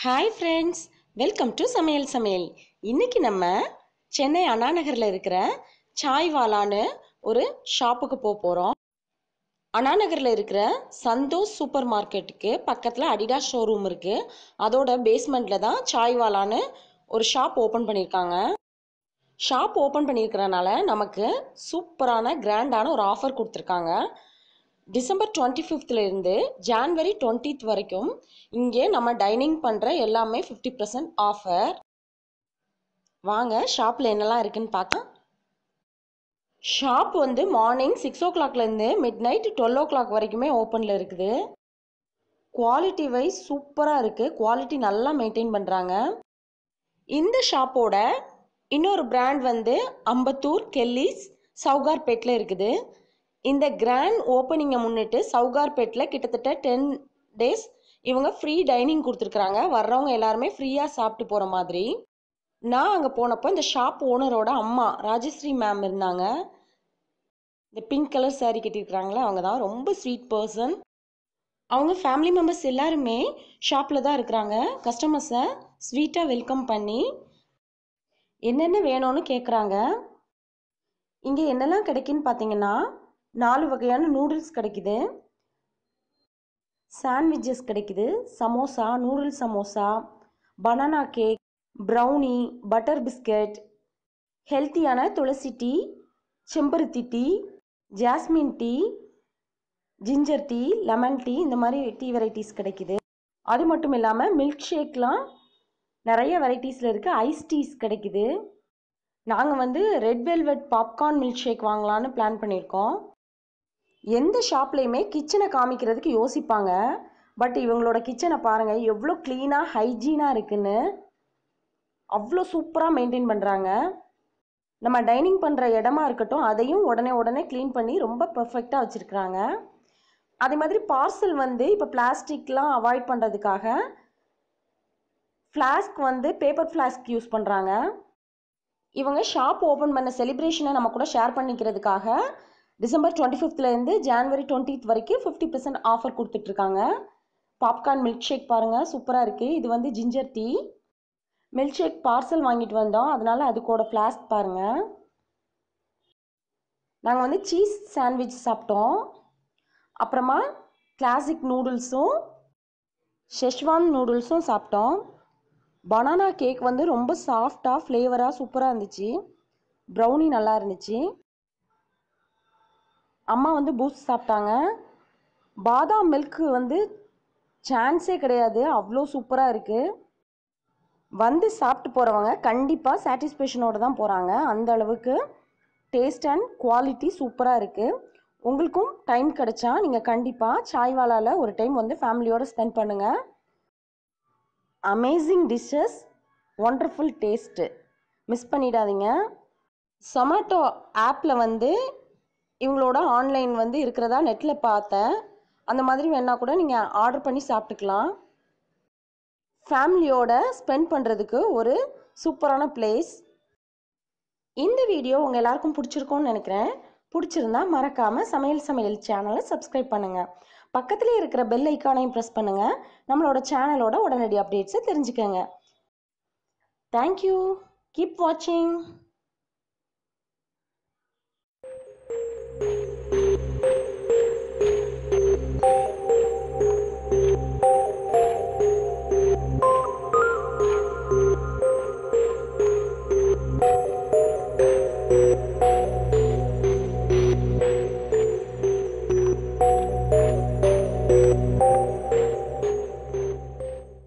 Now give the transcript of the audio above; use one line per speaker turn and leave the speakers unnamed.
hi friends welcome to சமையல் சமையல் இன்னைக்கு நம்ம சென்னை அண்ணா நகரில் இருக்கிற சாய்வாலான்னு ஒரு ஷாப்புக்கு போக போகிறோம் அண்ணா நகரில் இருக்கிற சந்தோஷ் சூப்பர் மார்க்கெட்டுக்கு பக்கத்தில் அடிடாஸ் ஷோரூம் இருக்குது அதோட பேஸ்மெண்ட்டில் தான் சாய்வாலான்னு ஒரு ஷாப் ஓப்பன் பண்ணியிருக்காங்க ஷாப் ஓப்பன் பண்ணியிருக்கிறனால நமக்கு சூப்பரான கிராண்டான ஒரு ஆஃபர் கொடுத்துருக்காங்க டிசம்பர் டுவெண்ட்டி ஃபிஃப்த்லேருந்து ஜான்வரி டுவெண்ட்டித் வரைக்கும் இங்கே நம்ம டைனிங் பண்ணுற எல்லாமே ஃபிஃப்டி பர்சன்ட் ஆஃபர் வாங்க ஷாப்பில் என்னெல்லாம் இருக்குன்னு பார்க்கலாம் ஷாப் வந்து மார்னிங் சிக்ஸ் ஓ கிளாக்லேருந்து midnight twelve o'clock வரைக்குமே ஓப்பனில் இருக்குது குவாலிட்டி வைஸ் சூப்பராக இருக்குது குவாலிட்டி நல்லா மெயின்டைன் பண்ணுறாங்க இந்த ஷாப்போட இன்னொரு பிராண்ட் வந்து அம்பத்தூர் கெல்லிஸ் சவுகார்பேட்டில் இருக்குது இந்த கிராண்ட் ஓப்பனிங்கை முன்னிட்டு சவுகார்பேட்டில் கிட்டத்தட்ட டென் டேஸ் இவங்க ஃப்ரீ டைனிங் கொடுத்துருக்குறாங்க வர்றவங்க எல்லாருமே ஃப்ரீயாக சாப்பிட்டு போகிற மாதிரி நான் அங்கே போனப்போ இந்த ஷாப் ஓனரோட அம்மா ராஜஸ்ரீ மேம் இருந்தாங்க இந்த பிங்க் கலர் saree கட்டியிருக்கிறாங்களே அவங்க தான் ரொம்ப ஸ்வீட் பர்சன் அவங்க ஃபேமிலி மெம்பர்ஸ் எல்லாருமே ஷாப்பில் தான் இருக்கிறாங்க கஸ்டமர்ஸை ஸ்வீட்டாக வெல்கம் பண்ணி என்னென்ன வேணும்னு கேட்குறாங்க இங்கே என்னெல்லாம் கிடைக்குன்னு பார்த்தீங்கன்னா நாலு வகையான நூடுல்ஸ் கிடைக்குது சாண்ட்விச்சஸ் கிடைக்குது samosa noodles samosa banana cake brownie butter biscuit ஹெல்த்தியான துளசி டீ செம்பருத்தி tea jasmine tea ginger tea lemon tea இந்த மாதிரி டீ வெரைட்டிஸ் கிடைக்குது அது மட்டும் இல்லாமல் மில்க் ஷேக்லாம் நிறைய வெரைட்டிஸில் இருக்குது ஐஸ் டீஸ் கிடைக்குது நாங்கள் வந்து red velvet popcorn milkshake வாங்கலான்னு பிளான் பண்ணியிருக்கோம் எந்த ஷாப்லேயுமே கிச்சனை காமிக்கிறதுக்கு யோசிப்பாங்க பட் இவங்களோட கிச்சனை பாருங்கள் எவ்வளோ க்ளீனாக ஹைஜீனாக இருக்குன்னு அவ்வளோ சூப்பராக மெயின்டைன் பண்ணுறாங்க நம்ம டைனிங் பண்ணுற இடமா இருக்கட்டும் அதையும் உடனே உடனே க்ளீன் பண்ணி ரொம்ப பர்ஃபெக்டாக வச்சுருக்குறாங்க அதே மாதிரி பார்சல் வந்து இப்போ பிளாஸ்டிக்லாம் அவாய்ட் பண்ணுறதுக்காக ஃப்ளாஸ்க் வந்து பேப்பர் ஃப்ளாஸ்க் யூஸ் பண்ணுறாங்க இவங்க ஷாப் ஓப்பன் பண்ண செலிப்ரேஷனை நம்ம கூட ஷேர் பண்ணிக்கிறதுக்காக டிசம்பர் டுவெண்ட்டி ஃபிஃப்த்லேருந்து ஜான்வரி டுவெண்ட்டித் வரைக்கும் ஃபிஃப்டி பர்சன்ட் ஆஃபர் கொடுத்துட்ருக்காங்க பாப்கார்ன் மில்க் ஷேக் பாருங்கள் சூப்பராக இருக்குது இது வந்து ginger tea milkshake parcel வாங்கிட்டு வந்தோம் அதனால் அதுக்கோட ஃப்ளாஸ்க் பாருங்கள் நாங்கள் வந்து சீஸ் சாண்ட்விச் சாப்பிட்டோம் அப்புறமா கிளாசிக் நூடுல்ஸும் ஷெஷ்வான் நூடுல்ஸும் சாப்பிட்டோம் பனானா கேக் வந்து ரொம்ப சாஃப்டாக ஃப்ளேவராக சூப்பராக இருந்துச்சு ப்ரௌனி நல்லா இருந்துச்சு அம்மா வந்து பூஸ்ட் சாப்பிட்டாங்க பாதாம் மில்க்கு வந்து சான்ஸே கிடையாது அவ்வளோ சூப்பராக இருக்குது வந்து சாப்பிட்டு போகிறவங்க கண்டிப்பாக சாட்டிஸ்ஃபேக்ஷனோடு தான் போகிறாங்க அந்த அளவுக்கு டேஸ்ட் அண்ட் குவாலிட்டி சூப்பராக இருக்குது உங்களுக்கும் டைம் கிடைச்சா நீங்கள் கண்டிப்பாக சாய்வாலாவில் ஒரு டைம் வந்து ஃபேமிலியோடு ஸ்பெண்ட் பண்ணுங்கள் amazing dishes wonderful taste miss பண்ணிடாதீங்க சொமேட்டோ ஆப்பில் வந்து இவங்களோட ஆன்லைன் வந்து இருக்கிறதா நெட்டில் பார்த்தேன் அந்த மாதிரி வேணால் கூட நீங்கள் ஆர்டர் பண்ணி சாப்பிட்டுக்கலாம் ஃபேமிலியோட ஸ்பெண்ட் பண்ணுறதுக்கு ஒரு சூப்பரான பிளேஸ் இந்த வீடியோ உங்கள் எல்லாருக்கும் பிடிச்சிருக்கும்னு நினைக்கிறேன் பிடிச்சிருந்தா மறக்காமல் சமையல் சமையல் சேனலை சப்ஸ்கிரைப் பண்ணுங்கள் பக்கத்துலேயே இருக்கிற பெல் ஐக்கானையும் ப்ரெஸ் பண்ணுங்கள் நம்மளோட சேனலோட உடனடி அப்டேட்ஸை தெரிஞ்சுக்கோங்க தேங்க்யூ கீப் வாட்சிங்